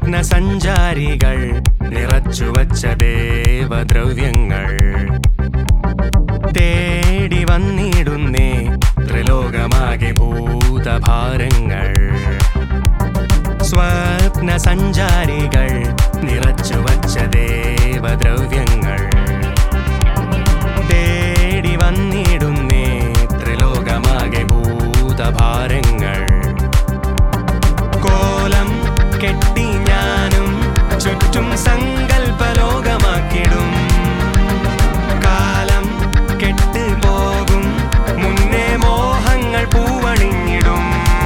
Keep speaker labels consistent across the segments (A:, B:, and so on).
A: സ്വപ്ന സഞ്ചാരികൾ നിറച്ചുവച്ച ദേവദ്രവ്യങ്ങൾ തേടി വന്നിടുന്നേ ത്രിലോകമാകെ ഭൂതഭാരങ്ങൾ സ്വപ്ന സഞ്ചാരികൾ നിറച്ചുവച്ച ദേവദ്രവ്യങ്ങൾ തേടി വന്നിടുന്നേ ത്രിലോകമാകെ ഭൂതഭാരങ്ങൾ കോലം കെട്ടി ഞാനും ചുറ്റും സങ്കൽപ്പലോകമാക്കിടും കാലം കെട്ട് പോകും മുന്നേ മോഹങ്ങൾ പൂവണിഞ്ഞിടും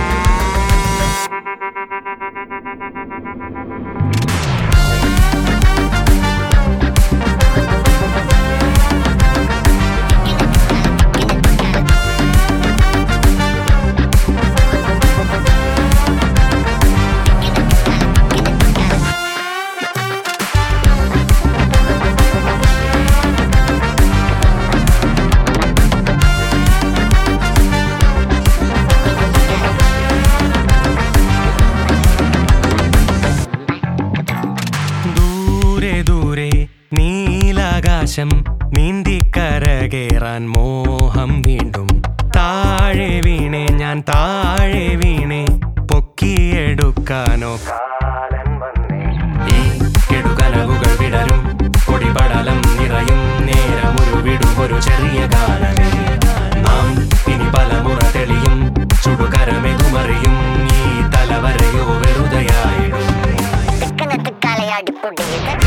A: ദൂരെ ദൂരെ നീലാകാശം നീന്തിക്കരകേറാൻ മോഹം വീണ്ടും താഴെ വീണേ ഞാൻ താഴെ വീണേ പൊക്കിയെടുക്കാനോ കാലൻ വന്നേ ഈ കെടുകനവുകൾ വിടരും പൊടിപടലം നിറയും നേരമൊരു വിടും ഒരു ചെറിയ കാലമേ നാം ഇനി പലമുറ തെളിയും ചുടുകരമെതുമറിയും ഈ തലവരയോ വെറുതെയായിടും
B: തിക്കന തിക്കാലയാടി പൊടിയത്